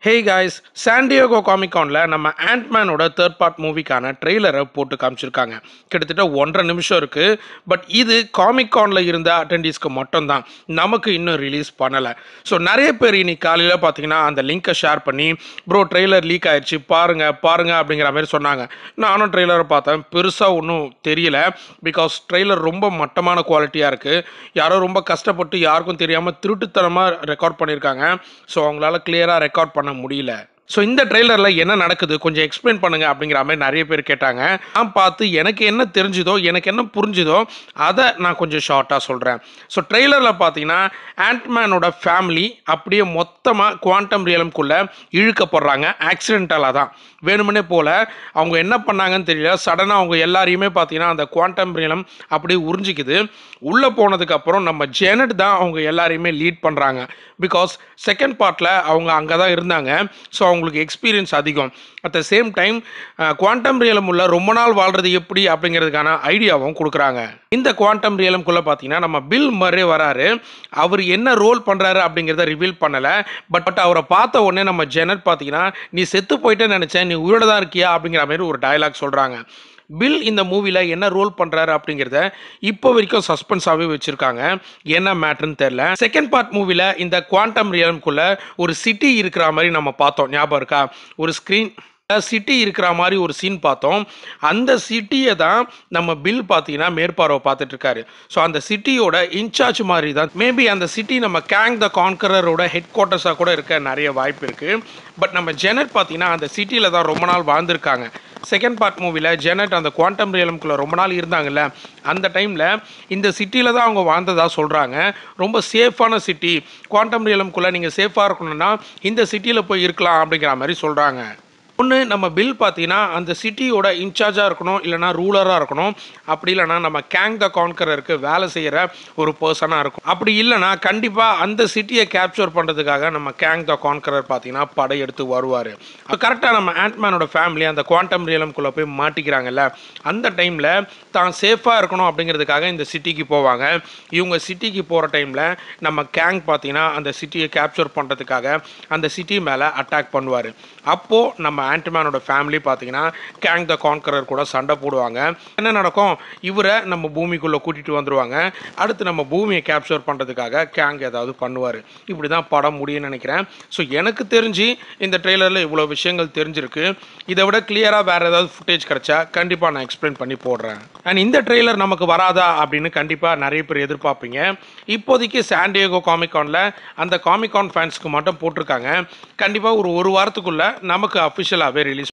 hey guys San Diego காமிகானில் நம்ம ஆண்ட்மேனோட third part மூவிக்கான ட்ரெய்லரை போட்டு காமிச்சிருக்காங்க கிட்டத்தட்ட ஒன்றரை நிமிஷம் இருக்குது பட் இது காமிகானில் இருந்த அட்டெண்டீஸ்க்கு மட்டும்தான் நமக்கு இன்னும் ரிலீஸ் பண்ணலை ஸோ நிறைய பேர் இன்னைக்கு காலையில் பார்த்தீங்கன்னா அந்த லிங்க்கை ஷேர் பண்ணி ப்ரோ ட்ரெய்லர் லீக் ஆயிடுச்சு பாருங்க பாருங்க அப்படிங்கிற மாதிரி சொன்னாங்க நானும் ட்ரெய்லரை பார்த்தேன் பெருசாக ஒன்றும் தெரியல பிகாஸ் ட்ரெய்லர் ரொம்ப மட்டமான குவாலிட்டியாக இருக்குது யாரோ ரொம்ப கஷ்டப்பட்டு யாருக்கும் தெரியாமல் திருட்டுத்தனமாக ரெக்கார்ட் பண்ணியிருக்காங்க ஸோ அவங்களால கிளியராக ரெக்கார்ட் பண்ண முடியல ஸோ இந்த ட்ரெய்லரில் என்ன நடக்குது கொஞ்சம் எக்ஸ்பிளைன் பண்ணுங்க அப்படிங்கிற மாதிரி நிறைய பேர் கேட்டாங்க நான் பார்த்து எனக்கு என்ன தெரிஞ்சுதோ எனக்கு என்ன புரிஞ்சுதோ அதை நான் கொஞ்சம் ஷார்ட்டாக சொல்கிறேன் ஸோ ட்ரெய்லரில் பார்த்தீங்கன்னா ஆண்ட்மேனோட ஃபேமிலி அப்படியே மொத்தமாக குவாண்டம் ரியலம்குள்ளே இழுக்கப்படுறாங்க ஆக்சிடென்டலாக தான் வேணுமுனே போல் அவங்க என்ன பண்ணாங்கன்னு தெரியல சடனாக அவங்க எல்லாரையுமே பார்த்தீங்கன்னா அந்த குவாண்டம் ரியலம் அப்படியே உறிஞ்சிக்குது உள்ளே போனதுக்கப்புறம் நம்ம ஜெனட் தான் அவங்க எல்லாரையுமே லீட் பண்ணுறாங்க பிகாஸ் செகண்ட் பார்ட்டில் அவங்க அங்கே தான் இருந்தாங்க ஸோ அவங்களுக்கு எக்ஸ்பீரியன்ஸ் அதிகம் at the same time quantum realm உள்ள ரொம்ப நாள் வாழ்றது எப்படி அப்படிங்கிறதுக்கான ஐடியாவும் கொடுக்குறாங்க இந்த குவாண்டம் ரியலம்குள்ளே பார்த்தீங்கன்னா நம்ம பில் மரே வராரு அவர் என்ன ரோல் பண்ணுறாரு அப்படிங்கிறத ரிவீல் பண்ணலை பட் பட் அவரை பார்த்த உடனே நம்ம ஜெனட் பார்த்தீங்கன்னா நீ செத்து போயிட்டேன்னு நினச்சேன் நீ உயிரோட தான் இருக்கியா அப்படிங்கிற மாதிரி ஒரு டயலாக் சொல்கிறாங்க பில் இந்த மூவியில் என்ன ரோல் பண்ணுறாரு அப்படிங்கிறத இப்போ வரைக்கும் சஸ்பென்ஸாகவே வச்சுருக்காங்க என்ன மேட்ருன்னு தெரில செகண்ட் பார்ட் மூவியில் இந்த குவாண்டம் ரியலம்குள்ளே ஒரு சிட்டி இருக்கிற மாதிரி நம்ம பார்த்தோம் ஞாபகம் இருக்கா ஒரு ஸ்க்ரீன் சிட்டி இருக்கிற மாதிரி ஒரு சீன் பார்த்தோம் அந்த சிட்டியை தான் நம்ம பில் பார்த்தீங்கன்னா மேற்பார்வை பார்த்துட்டு இருக்காரு ஸோ அந்த சிட்டியோட இன்சார்ஜ் மாதிரி தான் மேபி அந்த சிட்டி நம்ம கேங் த கான்கரரோட ஹெட் குவார்ட்டர்ஸாக கூட இருக்க நிறைய வாய்ப்பு இருக்குது பட் நம்ம ஜெனட் பார்த்தீங்கன்னா அந்த சிட்டியில் தான் ரொம்ப நாள் வாழ்ந்திருக்காங்க செகண்ட் பார்ட் மூவியில் ஜெனட் அந்த குவாண்டம் ரியலம்குள்ளே ரொம்ப நாள் இருந்தாங்கல்ல அந்த டைமில் இந்த சிட்டியில் தான் அவங்க வாழ்ந்ததாக சொல்கிறாங்க ரொம்ப சேஃபான சிட்டி குவாண்டம் ரியலம்குள்ளே நீங்கள் சேஃபாக இருக்கணும்னா இந்த சிட்டியில் போய் இருக்கலாம் அப்படிங்கிற மாதிரி சொல்கிறாங்க ஒன்று நம்ம பில் பார்த்தீங்கன்னா அந்த சிட்டியோட இன்சார்ஜாக இருக்கணும் இல்லைனா ரூலராக இருக்கணும் அப்படி இல்லைனா நம்ம கேங் த கான்கரருக்கு வேலை செய்கிற ஒரு பர்சனாக இருக்கும் அப்படி இல்லைனா கண்டிப்பாக அந்த சிட்டியை கேப்சர் பண்ணுறதுக்காக நம்ம கேங் த கான்கரர் பார்த்தீங்கன்னா படையெடுத்து வருவார் இப்போ கரெக்டாக நம்ம ஆண்ட்மேனோட ஃபேமிலி அந்த குவாண்டம் ரியலம்குள்ளே போய் மாட்டிக்கிறாங்கல்ல அந்த டைமில் தான் சேஃபாக இருக்கணும் அப்படிங்கிறதுக்காக இந்த சிட்டிக்கு போவாங்க இவங்க சிட்டிக்கு போகிற டைமில் நம்ம கேங் பார்த்தீங்கன்னா அந்த சிட்டியை கேப்சர் பண்ணுறதுக்காக அந்த சிட்டி மேலே அட்டாக் பண்ணுவார் அப்போது நம்ம ஆண்ட்மேனோட ஃபேமிலி பார்த்தீங்கன்னா கேங் த கான்கரர் கூட சண்டை போடுவாங்க என்ன நடக்கும் இவரை நம்ம பூமிக்குள்ளே கூட்டிகிட்டு வந்துடுவாங்க அடுத்து நம்ம பூமியை கேப்சர் பண்ணுறதுக்காக கேங் ஏதாவது பண்ணுவார் இப்படி தான் படம் முடியும்னு நினைக்கிறேன் ஸோ எனக்கு தெரிஞ்சு இந்த ட்ரெய்லரில் இவ்வளோ விஷயங்கள் தெரிஞ்சிருக்கு இதை விட கிளியராக வேறு ஏதாவது ஃபுட்டேஜ் கிடச்சா கண்டிப்பாக நான் எக்ஸ்பிளைன் பண்ணி போடுறேன் அண்ட் இந்த ட்ரெய்லர் நமக்கு வராதா அப்படின்னு கண்டிப்பாக நிறைய பேர் எதிர்பார்ப்பீங்க இப்போதைக்கு சாண்டியகோ காமிகானில் அந்த காமிகான் ஃபேன்ஸ்க்கு மட்டும் போட்டிருக்காங்க கண்டிப்பாக ஒரு ஒரு வாரத்துக்குள்ளே நமக்கு அஃபிஷியலாகவே ரிலீஸ்